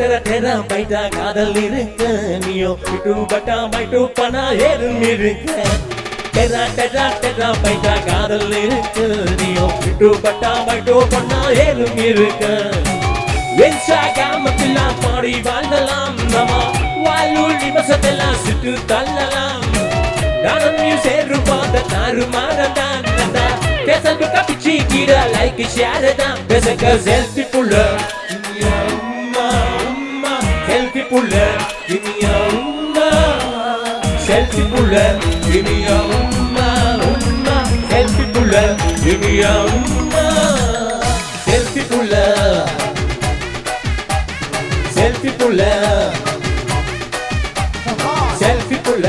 டெர டெர பைட்டா காதல் இருக்க நீயோ விட்டு பட்டா பைட்டு பணா ஏறும் இருக்க டெர டெர டெர பைட்டா காதல் இருக்கு நீயோ விட்டு பட்டா பைட்டு பணா ஏறும் இருக்க வென்சாகாமத்தெல்லாம் பாடி வாழ்ந்தலாம் நம்ம வாழ்வுள் நிவசத்தெல்லாம் சுட்டு தள்ளலாம் நானும் நீ சேரு பார்த்த தாறு மாறதான் பேசல் கப்பிச்சு கீழ லைக் ஷேர் தான் பேசக்க செல்ஃபி புள்ள இனியா உம்மா உம்மா செல்ஃபி புள்ள இனியா உம்மா செல்ஃபி புள்ள இனியா உம்மா உம்மா செல்ஃபி புள்ள இனியா உம்மா செல்ஃபி புள்ள செல்ஃபி புள்ள செல்ஃபி புள்ள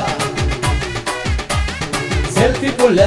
செல்ஃபி புள்ள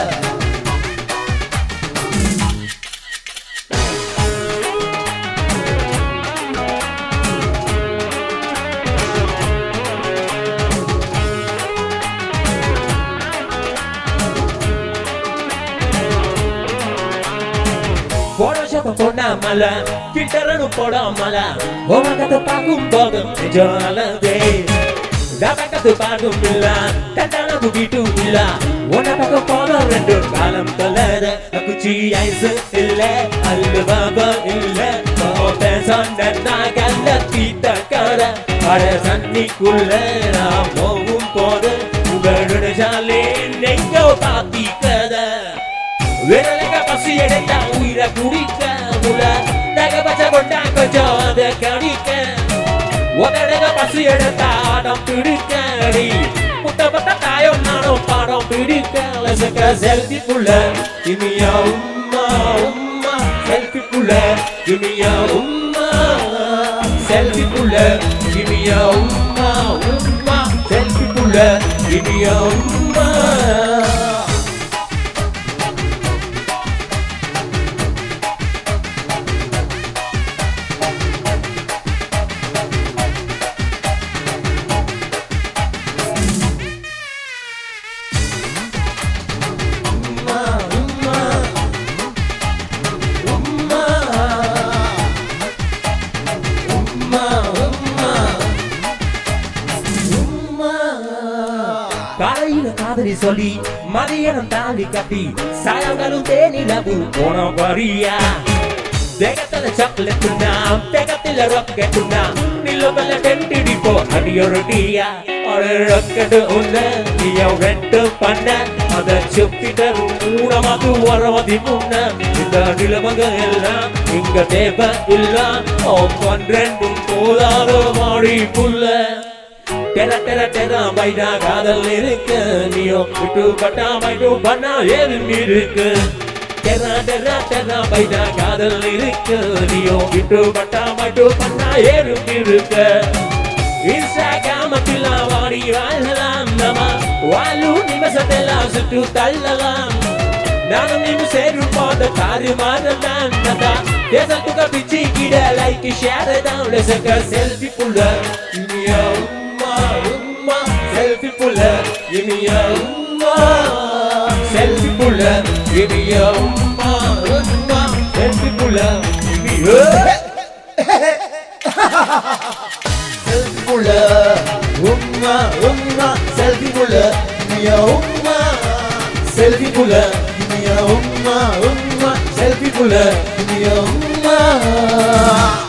போனோஷப்ப போடாமல கிட்டரனு போடாமல உனக்கத்தை பார்க்கும் போதும் நிஜாலதே பக்கத்து பார்க்கும் இல்ல தட்டானது வீட்டும் இல்ல உன பக்கம் போதும் ரெண்டு காலம் தொலத குச்சி ஐஸ் இல்ல அல்லு பாபா இல்ல சொன்ன கல்ல தீட்ட கர அட சன்னிக்குள்ள நான் போகும் போது உங்களுடைய சாலே நெங்கோ பாத்தி கதை விரலக பசி எடுத்தா உயிர குடிக்க முல தக பச்ச கொண்டா கொஞ்சம் அத கடிக்க உதடக பசி எடுத்தா ஆடம் பிடிக்க அடி முட்ட பட்ட தாயம் நானும் பாடம் பிடிக்க லசக்க செல்ஃபி புள்ள இனியா உம்மா உம்மா செல்ஃபி புள்ள இனியா உம்மா செல்ஃபி புள்ள இனியா உம்மா உம்மா செல்ஃபி புள்ள இனியா உம்மா உம்மா உம்மா உம்மா உம்மா உம்மா உம்மா காலையில காதலி சொல்லி மதியானம் தாண்டி கட்டி சாயங்காலம் தேனிலவு போன வரியா தேகத்துல சாக்லேட்டுனா தேகத்துல ராக்கெட்டுனா நிலவல டென்டிடிப்போ அடியொருடியா ஒரு ராக்கெட்டு உள்ள நீயோ ரெண்டு பண்ண அத சுப்பிட்ட மூணமாக்கு வரவதி முன்ன இந்த நிலவங்க எல்லாம் இங்க தேவை இல்ல பன்ரெண்டும் போதாத மாடி புல்ல டெர டெர டெர பைடா காதல் இருக்கு நீயோ விட்டு பட்டா பைட்டு பண்ணா ஏதும் இருக்கு டெர டெர டெர பைடா காதல் இருக்கு நீயோ விட்டு பட்டா பைட்டு பண்ணா ஏதும் இருக்கு இன்ஸ்டாகிராமத்தில் வாடி வாழலாம் நம்ம வாழு நிமிஷத்தெல்லாம் சுட்டு தள்ளலாம் நானும் நீನು ಸೇರು ಪಾದ ತಾರಿ ಮಾರಲ್ಲ ದೇಸತುಕ ಬಿಚ್ಚಿ ಗಿಡ ಲೈಕ್ ಶೇರ್ ಡೌನ್ ಸಕ ಸೆಲ್ಫಿ ಪುಲ್ಲ ಇಮಿಯ ಉಮ್ಮ ಉಮ್ಮ ಸೆಲ್ಫಿ ಪುಲ್ಲ ಇಮಿಯ ಉಮ್ಮ ಸೆಲ್ಫಿ ಪುಲ್ಲ ಇಮಿಯ ಉಮ್ಮ ಉಮ್ಮ ಸೆಲ್ಫಿ ಪುಲ್ಲ ಇಮಿಯ செல்ஃபி புள்ள உம்மா உம்மா செல்ஃபி புள்ள இனியா உம்மா செல்ஃபி புள்ள இனியா உம்மா உம்மா செல்ஃபி புள்ள இனியா உம்மா